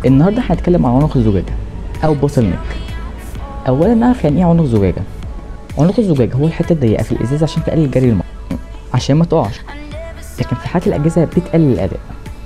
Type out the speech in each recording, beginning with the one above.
النهارده هنتكلم عن عنق الزجاجة أو بوتل نيك أولا نعرف يعني إيه عنق زجاجة عنق الزجاجة هو الحتة الضيقة في الإزاز عشان تقلل جري المية عشان ما تقعش لكن في حالة الأجهزة بتقلل الأداء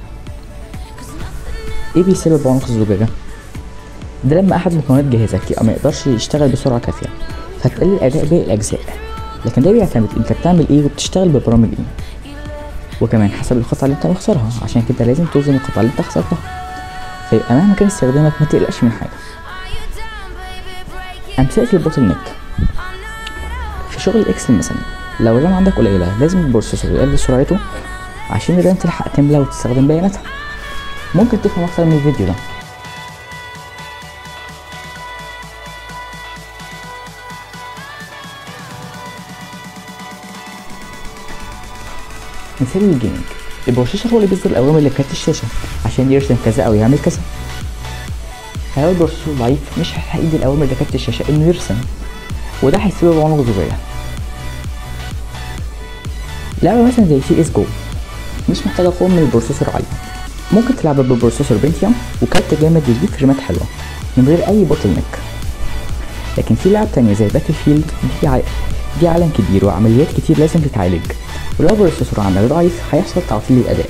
إيه بيسبب عنق الزجاجة؟ ده لما أحد مكونات جهازك يبقى ما يقدرش يشتغل بسرعة كافية فتقلل أداء باقي الأجزاء لكن ده بيعتمد أنت بتعمل إيه وبتشتغل ببرامج إيه وكمان حسب القطعة اللي أنت مخسرها عشان كده لازم توزن القطعة اللي أنت خسرتها فيبقى مهما كان استخدامك ما تقلقش من حاجة أمثلة البوتل نيك في شغل الإكسل مثلا لو الرام عندك قليلة لازم البروسيسور يقلل سرعته عشان الرام تلحق تملى وتستخدم بياناتها ممكن تفهم أكتر من الفيديو ده مثال الجيمنج البروسيسور هو اللي بيصدر الأوامر لكارت الشاشة عشان يرسم كذا أو يعمل كذا فلو البروسيسور ضعيف مش هيلحق يدي الأوامر لكارت الشاشة إنه يرسم وده هيسبب عنق زجاجة لعبة مثلا زي سي اس جو مش محتاجة قوة من البروسيسور عالية ممكن تلعبها ببروسيسور بنتيوم وكارت جامد يجيب فريمات حلوة من غير أي بوتل نيك لكن في لعب تانية زي باتل فيلد دي ع... دي عالم كبير وعمليات كتير لازم تتعالج ولو البروسيسور عندك ضعيف هيحصل تعطيل للأداء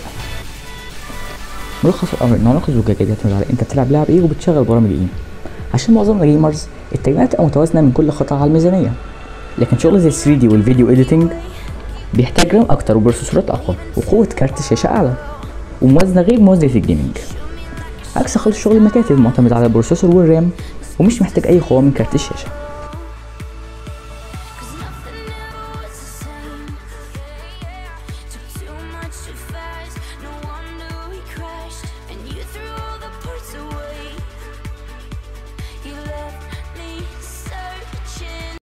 ملخص الأمر إن عنق الزجاجة بيعتمد على أنت بتلعب لعب إيه وبتشغل برامج إيه عشان معظم الجيمرز التجميعات تبقى متوازنة من كل قطعة على الميزانية لكن شغل زي 3 دي والفيديو اديتنج بيحتاج رام أكتر وبروسيسورات أقوى وقوة كارت الشاشة أعلى وموازنة غير موازنة الجيمنج عكس خالص شغل المكاتب معتمد على البروسيسور والرام ومش محتاج أي قوة من كارت الشاشة